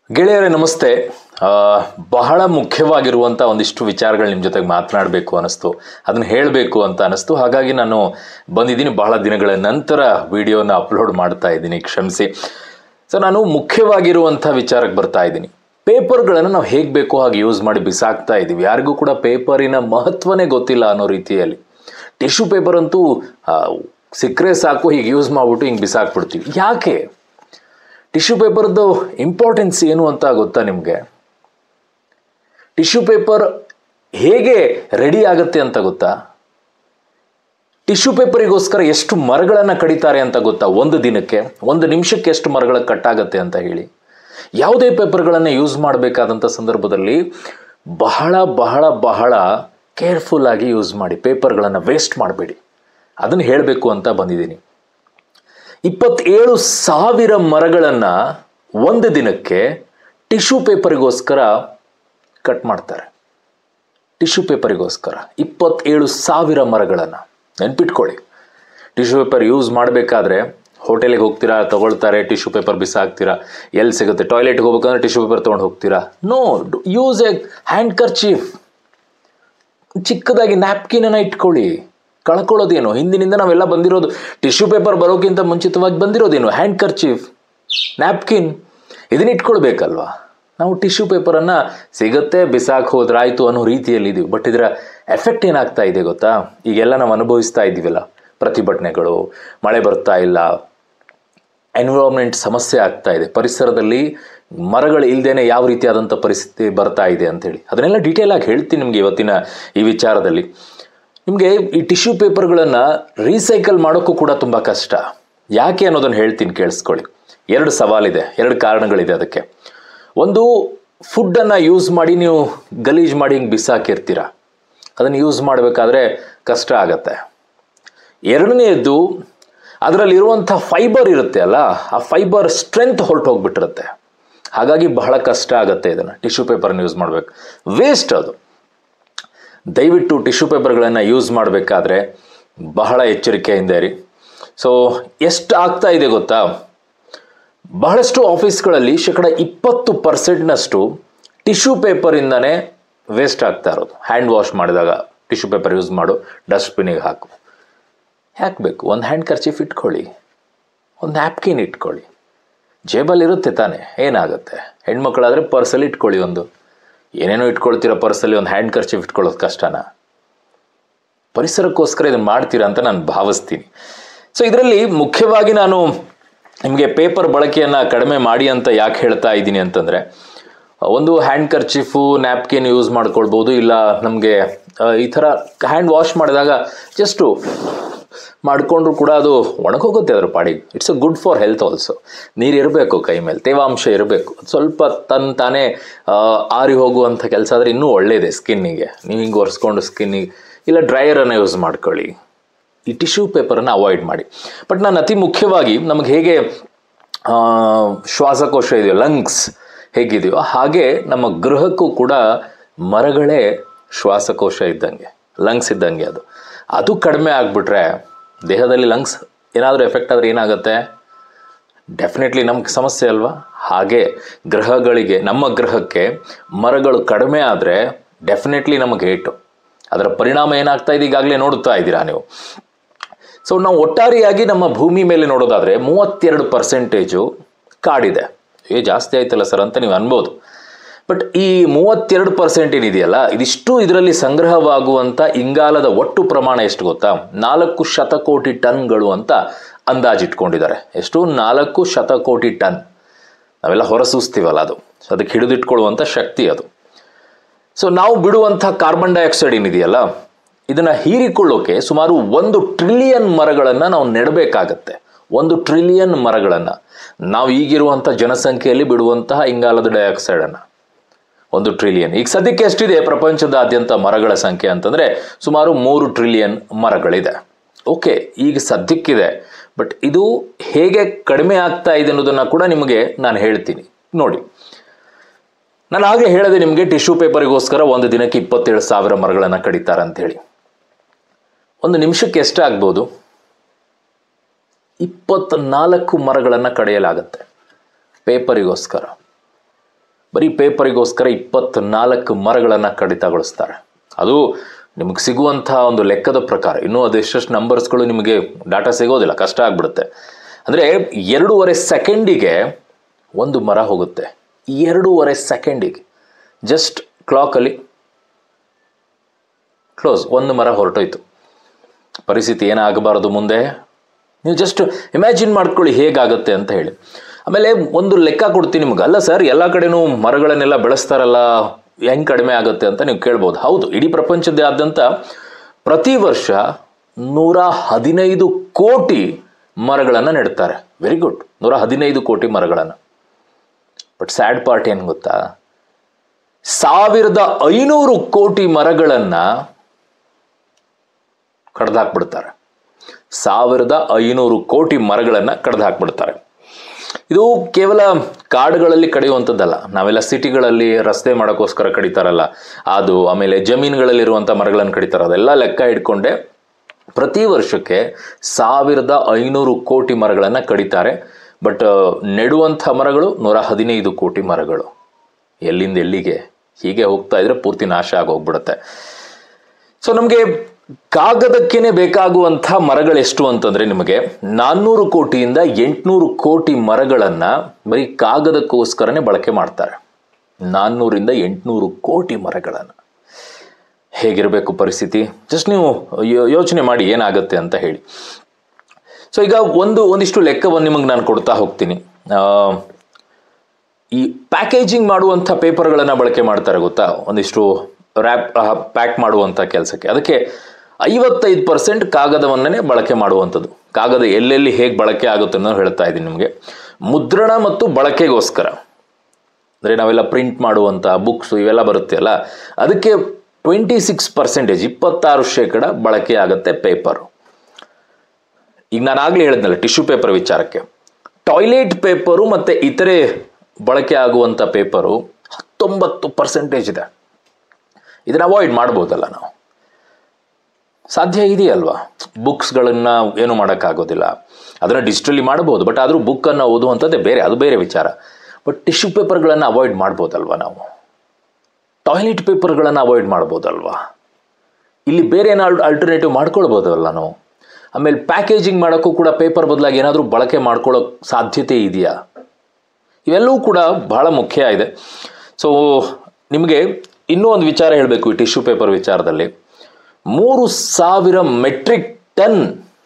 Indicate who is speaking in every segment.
Speaker 1: ಗೆಳೆಯರೇ ನಮಸ್ತೆ ಆ, ಬಹಳ ಮುಖ್ಯವಾಗಿರುವಂಥ ಒಂದಿಷ್ಟು ವಿಚಾರಗಳು ನಿಮ್ಮ ಜೊತೆಗೆ ಮಾತನಾಡಬೇಕು ಅನ್ನಿಸ್ತು ಅದನ್ನು ಹೇಳಬೇಕು ಅಂತ ಅನ್ನಿಸ್ತು ಹಾಗಾಗಿ ನಾನು ಬಂದಿದ್ದೀನಿ ಬಹಳ ದಿನಗಳ ನಂತರ ವಿಡಿಯೋನ ಅಪ್ಲೋಡ್ ಮಾಡ್ತಾ ಇದ್ದೀನಿ ಕ್ಷಮಿಸಿ ಸೊ ನಾನು ಮುಖ್ಯವಾಗಿರುವಂಥ ವಿಚಾರಕ್ಕೆ ಬರ್ತಾ ಇದ್ದೀನಿ ಪೇಪರ್ಗಳನ್ನು ನಾವು ಹೇಗೆ ಬೇಕೋ ಹಾಗೆ ಯೂಸ್ ಮಾಡಿ ಬಿಸಾಕ್ತಾ ಇದ್ದೀವಿ ಯಾರಿಗೂ ಕೂಡ ಪೇಪರಿನ ಮಹತ್ವನೇ ಗೊತ್ತಿಲ್ಲ ಅನ್ನೋ ರೀತಿಯಲ್ಲಿ ಟಿಶ್ಯೂ ಪೇಪರ್ ಅಂತೂ ಆ, ಸಿಕ್ಕರೆ ಸಾಕು ಹೀಗೆ ಯೂಸ್ ಮಾಡಿಬಿಟ್ಟು ಹಿಂಗೆ ಬಿಸಾಕ್ಬಿಡ್ತೀವಿ ಯಾಕೆ ಟಿಶ್ಯೂ ಪೇಪರ್ದು ಇಂಪಾರ್ಟೆನ್ಸ್ ಏನು ಅಂತ ಗೊತ್ತಾ ನಿಮಗೆ ಟಿಶ್ಯೂ ಪೇಪರ್ ಹೇಗೆ ರೆಡಿ ಆಗುತ್ತೆ ಅಂತ ಗೊತ್ತಾ ಟಿಶ್ಯೂ ಪೇಪರಿಗೋಸ್ಕರ ಎಷ್ಟು ಮರಗಳನ್ನು ಕಡಿತಾರೆ ಅಂತ ಗೊತ್ತಾ ಒಂದು ದಿನಕ್ಕೆ ಒಂದು ನಿಮಿಷಕ್ಕೆ ಎಷ್ಟು ಮರಗಳ ಕಟ್ಟಾಗತ್ತೆ ಅಂತ ಹೇಳಿ ಯಾವುದೇ ಪೇಪರ್ಗಳನ್ನು ಯೂಸ್ ಮಾಡಬೇಕಾದಂಥ ಸಂದರ್ಭದಲ್ಲಿ ಬಹಳ ಬಹಳ ಬಹಳ ಕೇರ್ಫುಲ್ ಆಗಿ ಯೂಸ್ ಮಾಡಿ ಪೇಪರ್ಗಳನ್ನು ವೇಸ್ಟ್ ಮಾಡಬೇಡಿ ಅದನ್ನು ಹೇಳಬೇಕು ಅಂತ ಬಂದಿದ್ದೀನಿ ಇಪ್ಪತ್ತೇಳು ಸಾವಿರ ಮರಗಳನ್ನು ಒಂದು ದಿನಕ್ಕೆ ಟಿಶ್ಯೂ ಪೇಪರಿಗೋಸ್ಕರ ಕಟ್ ಮಾಡ್ತಾರೆ ಟಿಶ್ಯೂ ಪೇಪರಿಗೋಸ್ಕರ ಇಪ್ಪತ್ತೇಳು ಸಾವಿರ ಮರಗಳನ್ನು ನೆನ್ಪಿಟ್ಕೊಳ್ಳಿ ಟಿಶ್ಯೂ ಪೇಪರ್ ಯೂಸ್ ಮಾಡಬೇಕಾದ್ರೆ ಹೋಟೆಲಿಗೆ ಹೋಗ್ತೀರಾ ತಗೊಳ್ತಾರೆ ಟಿಶ್ಯೂ ಪೇಪರ್ ಬಿಸಾಕ್ತೀರಾ ಎಲ್ಲಿ ಸಿಗುತ್ತೆ ಟಾಯ್ಲೆಟ್ಗೆ ಹೋಗ್ಬೇಕಂದ್ರೆ ಟಿಶ್ಯೂ ಪೇಪರ್ ತೊಗೊಂಡು ಹೋಗ್ತೀರಾ no use a handkerchief ಚಿಕ್ಕದಾಗಿ ನ್ಯಾಪ್ಕಿನನ್ನು ಇಟ್ಕೊಳ್ಳಿ ಕಳ್ಕೊಳ್ಳೋದೇನು ಹಿಂದಿನಿಂದ ನಾವೆಲ್ಲ ಬಂದಿರೋದು ಟಿಶ್ಯೂ ಪೇಪರ್ ಬರೋಕ್ಕಿಂತ ಮುಂಚಿತವಾಗಿ ಬಂದಿರೋದೇನು ಹ್ಯಾಂಡ್ ಕರ್ಚೀಫ್ ನ್ಯಾಪ್ಕಿನ್ ಇದನ್ನ ಇಟ್ಕೊಳ್ಬೇಕಲ್ವಾ ನಾವು ಟಿಶ್ಯೂ ಪೇಪರನ್ನು ಸಿಗುತ್ತೆ ಬಿಸಾಕ್ ಹೋದ್ರಾಯ್ತು ಅನ್ನೋ ರೀತಿಯಲ್ಲಿ ಇದೀವಿ ಬಟ್ ಇದರ ಎಫೆಕ್ಟ್ ಏನಾಗ್ತಾ ಇದೆ ಗೊತ್ತಾ ಈಗೆಲ್ಲ ನಾವು ಅನುಭವಿಸ್ತಾ ಇದ್ದೀವಲ್ಲ ಪ್ರತಿಭಟನೆಗಳು ಮಳೆ ಬರ್ತಾ ಇಲ್ಲ ಎನ್ವಿರಾನ್ಮೆಂಟ್ ಸಮಸ್ಯೆ ಆಗ್ತಾ ಇದೆ ಪರಿಸರದಲ್ಲಿ ಮರಗಳು ಇಲ್ಲದೇನೆ ಯಾವ ರೀತಿಯಾದಂಥ ಪರಿಸ್ಥಿತಿ ಬರ್ತಾ ಇದೆ ಅಂತೇಳಿ ಅದನ್ನೆಲ್ಲ ಡೀಟೇಲ್ ಆಗಿ ಹೇಳ್ತೀನಿ ನಿಮಗೆ ಇವತ್ತಿನ ಈ ವಿಚಾರದಲ್ಲಿ ನಿಮಗೆ ಈ ಟಿಶ್ಯೂ ಪೇಪರ್ಗಳನ್ನು ರೀಸೈಕಲ್ ಮಾಡೋಕ್ಕೂ ಕೂಡ ತುಂಬ ಕಷ್ಟ ಯಾಕೆ ಅನ್ನೋದನ್ನು ಹೇಳ್ತೀನಿ ಕೇಳಿಸ್ಕೊಳ್ಳಿ ಎರಡು ಸವಾಲಿದೆ ಎರಡು ಕಾರಣಗಳಿದೆ ಅದಕ್ಕೆ ಒಂದು ಫುಡ್ಡನ್ನು ಯೂಸ್ ಮಾಡಿ ನೀವು ಗಲೀಜು ಮಾಡಿ ಹಿಂಗೆ ಬಿಸಾಕಿರ್ತೀರ ಅದನ್ನು ಯೂಸ್ ಮಾಡಬೇಕಾದ್ರೆ ಕಷ್ಟ ಆಗತ್ತೆ ಎರಡನೆಯದ್ದು ಅದರಲ್ಲಿರುವಂಥ ಫೈಬರ್ ಇರುತ್ತೆ ಅಲ್ಲ ಆ ಫೈಬರ್ ಸ್ಟ್ರೆಂತ್ ಹೊರಟು ಹೋಗ್ಬಿಟ್ಟಿರುತ್ತೆ ಹಾಗಾಗಿ ಬಹಳ ಕಷ್ಟ ಆಗುತ್ತೆ ಇದನ್ನು ಟಿಶ್ಯೂ ಪೇಪರ್ನ ಯೂಸ್ ಮಾಡಬೇಕು ವೇಸ್ಟ್ ಅದು ದಯವಿಟ್ಟು ಟಿಶ್ಯೂ ಪೇಪರ್ಗಳನ್ನು ಯೂಸ್ ಮಾಡಬೇಕಾದ್ರೆ ಬಹಳ ಎಚ್ಚರಿಕೆಯಿಂದ ಇರಿ ಸೊ ಎಷ್ಟು ಆಗ್ತಾ ಇದೆ ಗೊತ್ತಾ ಬಹಳಷ್ಟು ಆಫೀಸ್ಗಳಲ್ಲಿ ಶೇಕಡ ಇಪ್ಪತ್ತು ಪರ್ಸೆಂಟ್ನಷ್ಟು ಟಿಶ್ಯೂ ಪೇಪರಿಂದನೇ ವೇಸ್ಟ್ ಆಗ್ತಾ ಇರೋದು ಹ್ಯಾಂಡ್ ವಾಶ್ ಮಾಡಿದಾಗ ಟಿಶ್ಯೂ ಪೇಪರ್ ಯೂಸ್ ಮಾಡು ಡಸ್ಟ್ಬಿನ್ನಿಗೆ ಹಾಕು ಯಾಕೆ ಬೇಕು ಒಂದು ಹ್ಯಾಂಡ್ ಕರ್ಚೀಫ್ ಇಟ್ಕೊಳ್ಳಿ ಒಂದು ನ್ಯಾಪ್ಕಿನ್ ಇಟ್ಕೊಳ್ಳಿ ಜೇಬಲ್ಲಿ ಇರುತ್ತೆ ತಾನೇ ಏನಾಗುತ್ತೆ ಹೆಣ್ಮಕ್ಳಾದರೆ ಪರ್ಸಲ್ಲಿ ಇಟ್ಕೊಳ್ಳಿ ಒಂದು ಏನೇನೋ ಇಟ್ಕೊಳ್ತೀರ ಪರ್ಸಲ್ಲಿ ಒಂದು ಹ್ಯಾಂಡ್ ಕರ್ಚೀಫ್ ಇಟ್ಕೊಳ್ಳೋದು ಕಷ್ಟನಾ ಪರಿಸರಕ್ಕೋಸ್ಕರ ಇದನ್ನು ಮಾಡ್ತೀರಾ ಅಂತ ನಾನು ಭಾವಿಸ್ತೀನಿ ಸೊ ಇದರಲ್ಲಿ ಮುಖ್ಯವಾಗಿ ನಾನು ನಿಮಗೆ ಪೇಪರ್ ಬಳಕೆಯನ್ನು ಕಡಿಮೆ ಮಾಡಿ ಅಂತ ಯಾಕೆ ಹೇಳ್ತಾ ಇದ್ದೀನಿ ಅಂತಂದರೆ ಒಂದು ಹ್ಯಾಂಡ್ ಕರ್ಚೀಫು ನ್ಯಾಪ್ಕಿನ್ ಯೂಸ್ ಮಾಡ್ಕೊಳ್ಬೋದು ಇಲ್ಲ ನಮಗೆ ಈ ಥರ ಹ್ಯಾಂಡ್ ವಾಶ್ ಮಾಡಿದಾಗ ಜಸ್ಟು ಮಾಡಿಕೊಂಡ್ರು ಕೂಡ ಅದು ಒಣಗೋಗುತ್ತೆ ಅದ್ರ ಪಾಡಿಗೆ it's a good for health also ನೀರು ಇರಬೇಕು ಕೈ ಮೇಲೆ ತೇವಾಂಶ ಇರಬೇಕು ಸ್ವಲ್ಪ ತನ್ನ ತಾನೇ ಆ, ಆರಿ ಹೋಗುವಂಥ ಕೆಲಸ ಆದರೆ ಇನ್ನೂ ಒಳ್ಳೆಯದೇ ಸ್ಕಿನ್ನಿಗೆ ನೀವು ಹಿಂಗೆ ಒರೆಸ್ಕೊಂಡು ಸ್ಕಿನ್ನಿಗೆ ಇಲ್ಲ ಡ್ರೈಯರನ್ನು ಯೂಸ್ ಮಾಡ್ಕೊಳ್ಳಿ ಈ ಟಿಶ್ಯೂ ಪೇಪರನ್ನು ಅವಾಯ್ಡ್ ಮಾಡಿ ಬಟ್ ನಾನು ಅತಿ ಮುಖ್ಯವಾಗಿ ನಮಗೆ ಹೇಗೆ ಆ, ಶ್ವಾಸಕೋಶ ಇದೆಯೋ ಲಂಗ್ಸ್ ಹೇಗಿದೆಯೋ ಹಾಗೆ ನಮ್ಮ ಗೃಹಕ್ಕೂ ಕೂಡ ಮರಗಳೇ ಶ್ವಾಸಕೋಶ ಇದ್ದಂಗೆ ಲಂಗ್ಸ್ ಇದ್ದಂಗೆ ಅದು ಅದು ಕಡಿಮೆ ಆಗಿಬಿಟ್ರೆ ದೇಹದಲ್ಲಿ ಲಂಗ್ಸ್ ಏನಾದರೂ ಎಫೆಕ್ಟ್ ಆದರೆ ಏನಾಗುತ್ತೆ ಡೆಫಿನೆಟ್ಲಿ ನಮ್ಗೆ ಸಮಸ್ಯೆ ಅಲ್ವಾ ಹಾಗೆ ಗ್ರಹಗಳಿಗೆ ನಮ್ಮ ಗ್ರಹಕ್ಕೆ ಮರಗಳು ಕಡಿಮೆ ಆದರೆ ಡೆಫಿನೆಟ್ಲಿ ನಮಗೆ ಏಟು ಅದರ ಪರಿಣಾಮ ಏನಾಗ್ತಾ ಇದೆ ಈಗಾಗಲೇ ನೋಡುತ್ತಾ ಇದ್ದೀರಾ ನೀವು ಸೊ ನಾವು ಒಟ್ಟಾರೆಯಾಗಿ ನಮ್ಮ ಭೂಮಿ ಮೇಲೆ ನೋಡೋದಾದರೆ ಮೂವತ್ತೆರಡು ಪರ್ಸೆಂಟೇಜು ಕಾಡಿದೆ ಏ ಜಾಸ್ತಿ ಆಯ್ತಲ್ಲ ಸರ್ ಅಂತ ನೀವು ಅನ್ಬೋದು ಬಟ್ ಈ ಮೂವತ್ತೆರಡು ಪರ್ಸೆಂಟ್ ಏನಿದೆಯಲ್ಲ ಇದಿಷ್ಟು ಇದರಲ್ಲಿ ಸಂಗ್ರಹವಾಗುವಂಥ ಇಂಗಾಲದ ಒಟ್ಟು ಪ್ರಮಾಣ ಎಷ್ಟು ಗೊತ್ತಾ ನಾಲ್ಕು ಶತಕೋಟಿ ಟನ್ಗಳು ಅಂತ ಅಂದಾಜಿಟ್ಕೊಂಡಿದ್ದಾರೆ ಎಷ್ಟು ನಾಲ್ಕು ಶತಕೋಟಿ ಟನ್ ನಾವೆಲ್ಲ ಹೊರಸೂಸ್ತೀವಲ್ಲ ಅದು ಸೊ ಅದಕ್ಕೆ ಹಿಡಿದಿಟ್ಕೊಳ್ಳುವಂಥ ಶಕ್ತಿ ಅದು ಸೊ ನಾವು ಬಿಡುವಂಥ ಕಾರ್ಬನ್ ಡೈಆಕ್ಸೈಡ್ ಏನಿದೆಯಲ್ಲ ಇದನ್ನು ಹೀರಿಕೊಳ್ಳೋಕೆ ಸುಮಾರು ಒಂದು ಟ್ರಿಲಿಯನ್ ಮರಗಳನ್ನು ನಾವು ನೆಡಬೇಕಾಗತ್ತೆ ಒಂದು ಟ್ರಿಲಿಯನ್ ಮರಗಳನ್ನು ನಾವು ಈಗಿರುವಂಥ ಜನಸಂಖ್ಯೆಯಲ್ಲಿ ಬಿಡುವಂತಹ ಇಂಗಾಲದ ಡೈಆಕ್ಸೈಡನ್ನು ಒಂದು ಟ್ರಿಲಿಯನ್ ಈಗ ಸದ್ಯಕ್ಕೆ ಎಷ್ಟಿದೆ ಪ್ರಪಂಚದಾದ್ಯಂತ ಮರಗಳ ಸಂಖ್ಯೆ ಅಂತಂದರೆ ಸುಮಾರು ಮೂರು ಟ್ರಿಲಿಯನ್ ಮರಗಳಿದೆ ಓಕೆ ಈಗ ಸದ್ಯಕ್ಕಿದೆ ಬಟ್ ಇದು ಹೇಗೆ ಕಡಿಮೆ ಆಗ್ತಾ ಇದೆ ಅನ್ನೋದನ್ನು ಕೂಡ ನಿಮಗೆ ನಾನು ಹೇಳ್ತೀನಿ ನೋಡಿ ನಾನು ಆಗಲೇ ಹೇಳಿದೆ ನಿಮಗೆ ಟಿಶ್ಯೂ ಪೇಪರಿಗೋಸ್ಕರ ಒಂದು ದಿನಕ್ಕೆ ಇಪ್ಪತ್ತೇಳು ಸಾವಿರ ಮರಗಳನ್ನು ಕಡಿತಾರೆ ಅಂತೇಳಿ ಒಂದು ನಿಮಿಷಕ್ಕೆ ಎಷ್ಟಾಗ್ಬೋದು ಇಪ್ಪತ್ನಾಲ್ಕು ಮರಗಳನ್ನು ಕಡಿಯಲಾಗುತ್ತೆ ಪೇಪರಿಗೋಸ್ಕರ ಬರೀ ಪೇಪರಿಗೋಸ್ಕರ ಇಪ್ಪತ್ನಾಲ್ಕು ಮರಗಳನ್ನು ಕಡಿತಗೊಳಿಸ್ತಾರೆ ಅದು ನಿಮಗೆ ಸಿಗುವಂಥ ಒಂದು ಲೆಕ್ಕದ ಪ್ರಕಾರ ಇನ್ನೂ ಅದೆಷ್ಟಷ್ಟು ನಂಬರ್ಸ್ಗಳು ನಿಮಗೆ ಡಾಟಾ ಸಿಗೋದಿಲ್ಲ ಕಷ್ಟ ಆಗಿಬಿಡುತ್ತೆ ಅಂದರೆ ಎರಡೂವರೆ ಸೆಕೆಂಡಿಗೆ ಒಂದು ಮರ ಹೋಗುತ್ತೆ ಎರಡೂವರೆ ಸೆಕೆಂಡಿಗೆ ಜಸ್ಟ್ ಕ್ಲಾಕಲ್ಲಿ ಕ್ಲೋಸ್ ಒಂದು ಮರ ಹೊರಟೋಯ್ತು ಪರಿಸ್ಥಿತಿ ಏನಾಗಬಾರದು ಮುಂದೆ ನೀವು ಜಸ್ಟ್ ಇಮ್ಯಾಜಿನ್ ಮಾಡ್ಕೊಳ್ಳಿ ಹೇಗಾಗುತ್ತೆ ಅಂತ ಹೇಳಿ ಆಮೇಲೆ ಒಂದು ಲೆಕ್ಕ ಕೊಡ್ತೀನಿ ನಿಮ್ಗೆ ಅಲ್ಲ ಸರ್ ಎಲ್ಲ ಕಡೆನೂ ಮರಗಳನ್ನೆಲ್ಲ ಬೆಳೆಸ್ತಾರಲ್ಲ ಹೆಂಗೆ ಕಡಿಮೆ ಆಗುತ್ತೆ ಅಂತ ನೀವು ಕೇಳ್ಬೋದು ಹೌದು ಇಡೀ ಪ್ರಪಂಚದಾದ್ಯಂತ ಪ್ರತಿ ವರ್ಷ ನೂರ ಹದಿನೈದು ಕೋಟಿ ಮರಗಳನ್ನು ನೆಡ್ತಾರೆ ವೆರಿ ಗುಡ್ ನೂರ ಹದಿನೈದು ಕೋಟಿ ಮರಗಳನ್ನು ಬಟ್ ಸ್ಯಾಡ್ ಪಾರ್ಟ್ ಏನು ಗೊತ್ತಾ ಸಾವಿರದ ಐನೂರು ಕೋಟಿ ಮರಗಳನ್ನು ಕಡ್ದು ಹಾಕ್ಬಿಡ್ತಾರೆ ಸಾವಿರದ ಐನೂರು ಕೋಟಿ ಮರಗಳನ್ನು ಕಡ್ದು ಹಾಕ್ಬಿಡ್ತಾರೆ ಇದು ಕೇವಲ ಕಾಡುಗಳಲ್ಲಿ ಕಡಿಯುವಂಥದ್ದಲ್ಲ ನಾವೆಲ್ಲ ಸಿಟಿಗಳಲ್ಲಿ ರಸ್ತೆ ಮಾಡೋಕ್ಕೋಸ್ಕರ ಕಡಿತಾರಲ್ಲ ಅದು ಆಮೇಲೆ ಜಮೀನುಗಳಲ್ಲಿರುವಂಥ ಮರಗಳನ್ನು ಕಡಿತಾರೆ ಅದೆಲ್ಲ ಲೆಕ್ಕ ಇಟ್ಕೊಂಡೆ ಪ್ರತಿ ವರ್ಷಕ್ಕೆ ಸಾವಿರದ ಐನೂರು ಕೋಟಿ ಮರಗಳನ್ನು ಕಡಿತಾರೆ ಬಟ್ ನೆಡುವಂಥ ಮರಗಳು ನೂರ ಹದಿನೈದು ಕೋಟಿ ಮರಗಳು ಎಲ್ಲಿಂದ ಎಲ್ಲಿಗೆ ಹೀಗೆ ಹೋಗ್ತಾ ಇದ್ರೆ ಪೂರ್ತಿ ನಾಶ ಆಗೋಗ್ಬಿಡುತ್ತೆ ಸೊ ನಮಗೆ ಕಾಗದಕ್ಕೇನೆ ಬೇಕಾಗುವಂಥ ಮರಗಳೆಷ್ಟು ಅಂತಂದ್ರೆ ನಿಮಗೆ ನಾನ್ನೂರು ಕೋಟಿಯಿಂದ ಎಂಟುನೂರು ಕೋಟಿ ಮರಗಳನ್ನು ಬರೀ ಕಾಗದಕ್ಕೋಸ್ಕರನೇ ಬಳಕೆ ಮಾಡ್ತಾರೆ ನಾನ್ನೂರಿಂದ ಎಂಟುನೂರು ಕೋಟಿ ಮರಗಳನ್ನು ಹೇಗಿರಬೇಕು ಪರಿಸ್ಥಿತಿ ಜಸ್ಟ್ ನೀವು ಯೋ- ಯೋಚನೆ ಮಾಡಿ ಏನಾಗುತ್ತೆ ಅಂತ ಹೇಳಿ ಸೊ ಈಗ ಒಂದು ಒಂದಿಷ್ಟು ಲೆಕ್ಕವನ್ನು ನಿಮಗೆ ನಾನು ಕೊಡ್ತಾ ಹೋಗ್ತೀನಿ ಆ, ಈ ಪ್ಯಾಕೇಜಿಂಗ್ ಮಾಡುವಂಥ ಪೇಪರ್ಗಳನ್ನು ಬಳಕೆ ಮಾಡ್ತಾರೆ ಗೊತ್ತಾ ಒಂದಿಷ್ಟು ರ್ಯಾಪ್ ಪ್ಯಾಕ್ ಮಾಡುವಂಥ ಕೆಲಸಕ್ಕೆ ಅದಕ್ಕೆ ಐವತ್ತೈದು ಪರ್ಸೆಂಟ್ ಕಾಗದವನ್ನೇ ಬಳಕೆ ಮಾಡುವಂಥದ್ದು ಕಾಗದ ಎಲ್ಲೆಲ್ಲಿ ಹೇಗೆ ಬಳಕೆ ಆಗುತ್ತೆ ಅನ್ನೋದು ಹೇಳ್ತಾ ಇದ್ದೀನಿ ನಿಮಗೆ ಮುದ್ರಣ ಮತ್ತು ಬಳಕೆಗೋಸ್ಕರ ಅಂದರೆ ನಾವೆಲ್ಲ ಪ್ರಿಂಟ್ ಮಾಡುವಂಥ ಬುಕ್ಸ್ ಇವೆಲ್ಲ ಬರುತ್ತೆ ಅಲ್ಲ ಅದಕ್ಕೆ ಟ್ವೆಂಟಿ ಸಿಕ್ಸ್ ಪರ್ಸೆಂಟೇಜ್ ಇಪ್ಪತ್ತಾರು ಶೇಕಡ ಬಳಕೆ ಆಗುತ್ತೆ ಪೇಪರು ಈಗ ನಾನು ಆಗಲೇ ಹೇಳಿದ್ನಲ್ಲ ಟಿಶ್ಯೂ ಪೇಪರ್ ವಿಚಾರಕ್ಕೆ ಟಾಯ್ಲೆಟ್ ಪೇಪರು ಮತ್ತು ಇತರೆ ಬಳಕೆ ಆಗುವಂಥ ಪೇಪರು ಹತ್ತೊಂಬತ್ತು ಪರ್ಸೆಂಟೇಜ್ ಇದೆ ಇದನ್ನು ಅವಾಯ್ಡ್ ಮಾಡ್ಬೋದಲ್ಲ ನಾವು ಸಾಧ್ಯ ಇದೆಯಲ್ವಾ ಬುಕ್ಸ್ಗಳನ್ನು ಏನು ಮಾಡೋಕ್ಕಾಗೋದಿಲ್ಲ ಅದನ್ನು ಡಿಜಿಟಲಿ ಮಾಡ್ಬೋದು ಬಟ್ ಆದರೂ ಬುಕ್ಕನ್ನು ಓದುವಂಥದ್ದೇ ಬೇರೆ ಅದು ಬೇರೆ ವಿಚಾರ ಬಟ್ ಟಿಶ್ಯೂ ಪೇಪರ್ಗಳನ್ನು ಅವಾಯ್ಡ್ ಮಾಡ್ಬೋದಲ್ವಾ ನಾವು ಟಾಯ್ಲೆಟ್ ಪೇಪರ್ಗಳನ್ನು ಅವಾಯ್ಡ್ ಮಾಡ್ಬೋದಲ್ವಾ ಇಲ್ಲಿ ಬೇರೆ ಏನೋ ಆಲ್ಟರ್ನೇಟಿವ್ ಮಾಡ್ಕೊಳ್ಬೋದಲ್ಲ ನಾವು ಆಮೇಲೆ ಪ್ಯಾಕೇಜಿಂಗ್ ಮಾಡೋಕ್ಕೂ ಕೂಡ ಪೇಪರ್ ಬದಲಾಗಿ ಏನಾದರೂ ಬಳಕೆ ಮಾಡ್ಕೊಳ್ಳೋ ಸಾಧ್ಯತೆ ಇದೆಯಾ ಇವೆಲ್ಲವೂ ಕೂಡ ಬಹಳ ಮುಖ್ಯ ಇದೆ ಸೊ ನಿಮಗೆ ಇನ್ನೂ ಒಂದು ವಿಚಾರ ಹೇಳಬೇಕು ಈ ಟಿಶ್ಯೂ ಪೇಪರ್ ವಿಚಾರದಲ್ಲಿ ಮೂರು ಸಾವಿರ ಮೆಟ್ರಿಕ್ ಟನ್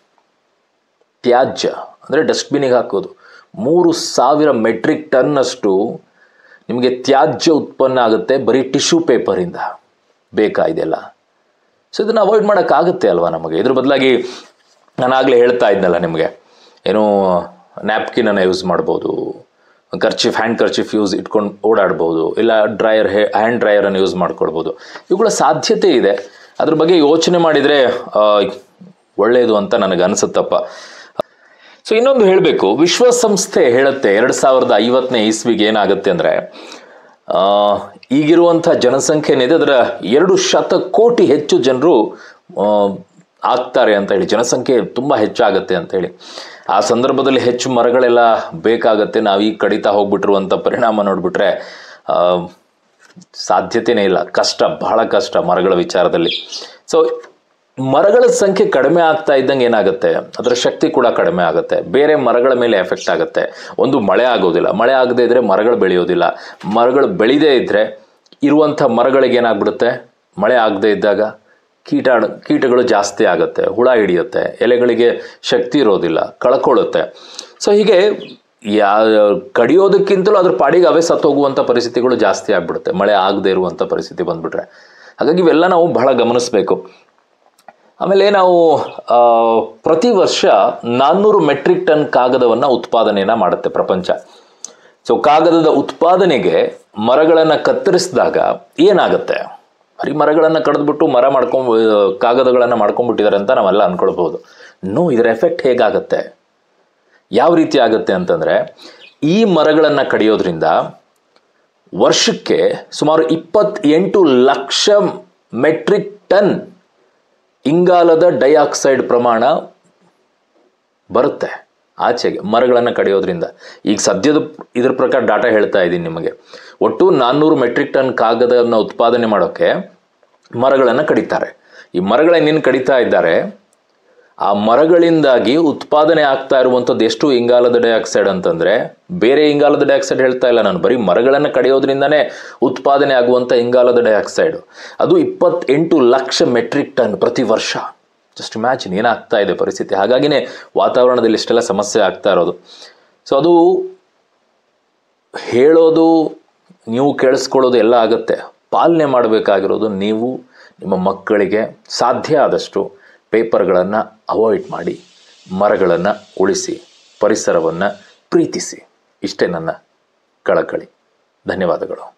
Speaker 1: ತ್ಯಾಜ್ಯ ಅಂದರೆ ಡಸ್ಟ್ಬಿನಿಗೆ ಹಾಕೋದು ಮೂರು ಸಾವಿರ ಮೆಟ್ರಿಕ್ ಟನ್ನಷ್ಟು ನಿಮಗೆ ತ್ಯಾಜ್ಯ ಉತ್ಪನ್ನ ಆಗುತ್ತೆ ಬರೀ ಟಿಶ್ಯೂ ಪೇಪರಿಂದ ಬೇಕಾ ಇದೆಲ್ಲ ಸೊ ಇದನ್ನು ಅವಾಯ್ಡ್ ಮಾಡೋಕ್ಕಾಗುತ್ತೆ ಅಲ್ವಾ ನಮಗೆ ಇದ್ರ ಬದಲಾಗಿ ನಾನು ಆಗಲೇ ಹೇಳ್ತಾ ಇದ್ನಲ್ಲ ನಿಮಗೆ ಏನು ನ್ಯಾಪ್ಕಿನನ್ನು ಯೂಸ್ ಮಾಡ್ಬೋದು ಕರ್ಚಿಫ್ ಹ್ಯಾಂಡ್ ಕರ್ಚಿಫ್ ಯೂಸ್ ಇಟ್ಕೊಂಡು ಓಡಾಡ್ಬೋದು ಇಲ್ಲ ಡ್ರೈಯರ್ ಹೇ ಹ್ಯಾಂಡ್ ಡ್ರೈಯರನ್ನು ಯೂಸ್ ಮಾಡ್ಕೊಳ್ಬೋದು ಇವುಗಳ ಸಾಧ್ಯತೆ ಇದೆ ಅದ್ರ ಬಗ್ಗೆ ಯೋಚನೆ ಮಾಡಿದರೆ ಒಳ್ಳೆಯದು ಅಂತ ನನಗೆ ಅನಿಸುತ್ತಪ್ಪ ಸೊ ಇನ್ನೊಂದು ಹೇಳಬೇಕು ವಿಶ್ವಸಂಸ್ಥೆ ಹೇಳುತ್ತೆ ಎರಡು ಸಾವಿರದ ಐವತ್ತನೇ ಇಸ್ವಿಗೆ ಏನಾಗುತ್ತೆ ಅಂದರೆ ಈಗಿರುವಂಥ ಜನಸಂಖ್ಯೆ ಏನಿದೆ ಅದರ ಎರಡು ಶತಕೋಟಿ ಹೆಚ್ಚು ಜನರು ಆ, ಆಗ್ತಾರೆ ಅಂತ ಹೇಳಿ ಜನಸಂಖ್ಯೆ ತುಂಬ ಹೆಚ್ಚಾಗುತ್ತೆ ಅಂತ ಹೇಳಿ ಆ ಸಂದರ್ಭದಲ್ಲಿ ಹೆಚ್ಚು ಮರಗಳೆಲ್ಲ ಬೇಕಾಗತ್ತೆ ನಾವು ಈಗ ಕಡಿತಾ ಹೋಗ್ಬಿಟ್ಟಿರುವಂಥ ಪರಿಣಾಮ ನೋಡಿಬಿಟ್ರೆ ಸಾಧ್ಯತೆನೇ ಇಲ್ಲ ಕಷ್ಟ ಬಹಳ ಕಷ್ಟ ಮರಗಳ ವಿಚಾರದಲ್ಲಿ ಸೊ ಮರಗಳ ಸಂಖ್ಯೆ ಕಡಿಮೆ ಆಗ್ತಾ ಇದ್ದಂಗೆ ಏನಾಗುತ್ತೆ ಅದರ ಶಕ್ತಿ ಕೂಡ ಕಡಿಮೆ ಆಗುತ್ತೆ ಬೇರೆ ಮರಗಳ ಮೇಲೆ ಎಫೆಕ್ಟ್ ಆಗುತ್ತೆ ಒಂದು ಮಳೆ ಆಗೋದಿಲ್ಲ ಮಳೆ ಆಗದೇ ಇದ್ದರೆ ಮರಗಳು ಬೆಳೆಯೋದಿಲ್ಲ ಮರಗಳು ಬೆಳೆದೇ ಇದ್ದರೆ ಇರುವಂಥ ಮರಗಳಿಗೆ ಏನಾಗ್ಬಿಡುತ್ತೆ ಮಳೆ ಆಗದೇ ಇದ್ದಾಗ ಕೀಟ ಕೀಟಗಳು ಜಾಸ್ತಿ ಆಗುತ್ತೆ ಹುಳ ಹಿಡಿಯುತ್ತೆ ಎಲೆಗಳಿಗೆ ಶಕ್ತಿ ಇರೋದಿಲ್ಲ ಕಳ್ಕೊಳ್ಳುತ್ತೆ ಸೊ ಹೀಗೆ ಯಾ ಕಡಿಯೋದಕ್ಕಿಂತಲೂ ಅದ್ರ ಪಾಡಿಗೆ ಅವೇ ಸತ್ತೋಗುವಂಥ ಪರಿಸ್ಥಿತಿಗಳು ಜಾಸ್ತಿ ಆಗ್ಬಿಡುತ್ತೆ ಮಳೆ ಆಗದೇ ಇರುವಂಥ ಪರಿಸ್ಥಿತಿ ಬಂದ್ಬಿಟ್ರೆ ಹಾಗಾಗಿ ಇವೆಲ್ಲ ನಾವು ಬಹಳ ಗಮನಿಸಬೇಕು ಆಮೇಲೆ ನಾವು ಆ, ಪ್ರತಿ ವರ್ಷ ನಾನ್ನೂರು ಮೆಟ್ರಿಕ್ ಟನ್ ಕಾಗದವನ್ನು ಉತ್ಪಾದನೆಯನ್ನು ಮಾಡುತ್ತೆ ಪ್ರಪಂಚ ಸೊ ಕಾಗದದ ಉತ್ಪಾದನೆಗೆ ಮರಗಳನ್ನು ಕತ್ತರಿಸಿದಾಗ ಏನಾಗುತ್ತೆ ಬರೀ ಮರಗಳನ್ನು ಕಡಿದ್ಬಿಟ್ಟು ಮರ ಮಾಡ್ಕೊಂಡ್ ಕಾಗದಗಳನ್ನು ಮಾಡ್ಕೊಂಡ್ಬಿಟ್ಟಿದ್ದಾರೆ ಅಂತ ನಾವೆಲ್ಲ ಅನ್ಕೊಳ್ಬೋದು ನೋ ಇದರ ಎಫೆಕ್ಟ್ ಹೇಗಾಗತ್ತೆ ಯಾವ ರೀತಿ ಆಗುತ್ತೆ ಅಂತಂದರೆ ಈ ಮರಗಳನ್ನು ಕಡಿಯೋದ್ರಿಂದ ವರ್ಷಕ್ಕೆ ಸುಮಾರು ಇಪ್ಪತ್ತೆಂಟು ಲಕ್ಷ ಮೆಟ್ರಿಕ್ ಟನ್ ಇಂಗಾಲದ ಡೈಆಕ್ಸೈಡ್ ಪ್ರಮಾಣ ಬರುತ್ತೆ ಆಚೆಗೆ ಮರಗಳನ್ನು ಕಡಿಯೋದ್ರಿಂದ ಈಗ ಸದ್ಯದ ಇದ್ರ ಪ್ರಕಾರ ಡಾಟಾ ಹೇಳ್ತಾ ಇದ್ದೀನಿ ನಿಮಗೆ ಒಟ್ಟು ನಾನ್ನೂರು ಮೆಟ್ರಿಕ್ ಟನ್ ಕಾಗದವನ್ನು ಉತ್ಪಾದನೆ ಮಾಡೋಕ್ಕೆ ಮರಗಳನ್ನು ಕಡಿತಾರೆ ಈ ಮರಗಳನ್ನೇನು ಕಡಿತಾ ಇದ್ದಾರೆ ಆ ಮರಗಳಿಂದಾಗಿ ಉತ್ಪಾದನೆ ಆಗ್ತಾ ಇರುವಂಥದ್ದು ಎಷ್ಟು ಇಂಗಾಲದ ಡೈಆಕ್ಸೈಡ್ ಅಂತಂದರೆ ಬೇರೆ ಇಂಗಾಲದ ಡೈಆಕ್ಸೈಡ್ ಹೇಳ್ತಾ ಇಲ್ಲ ನಾನು ಬರೀ ಮರಗಳನ್ನು ಕಡಿಯೋದ್ರಿಂದನೇ ಉತ್ಪಾದನೆ ಆಗುವಂಥ ಇಂಗಾಲದ ಡೈಆಕ್ಸೈಡು ಅದು ಇಪ್ಪತ್ತೆಂಟು ಲಕ್ಷ ಮೆಟ್ರಿಕ್ ಟನ್ ಪ್ರತಿ ವರ್ಷ ಜಸ್ಟ್ ಇಮ್ಯಾಜಿನ್ ಏನಾಗ್ತಾ ಇದೆ ಪರಿಸ್ಥಿತಿ ಹಾಗಾಗಿನೇ ವಾತಾವರಣದಲ್ಲಿ ಇಷ್ಟೆಲ್ಲ ಸಮಸ್ಯೆ ಆಗ್ತಾ ಇರೋದು ಸೊ ಅದು ಹೇಳೋದು ನೀವು ಕೇಳಿಸ್ಕೊಳ್ಳೋದು ಎಲ್ಲ ಆಗುತ್ತೆ ಪಾಲನೆ ಮಾಡಬೇಕಾಗಿರೋದು ನೀವು ನಿಮ್ಮ ಮಕ್ಕಳಿಗೆ ಸಾಧ್ಯ ಆದಷ್ಟು ಪೇಪರ್ಗಳನ್ನು ಅವಾಯ್ಡ್ ಮಾಡಿ ಮರಗಳನ್ನು ಉಳಿಸಿ ಪರಿಸರವನ್ನು ಪ್ರೀತಿಸಿ ಇಷ್ಟೇ ನನ್ನ ಕಳಕಳಿ ಧನ್ಯವಾದಗಳು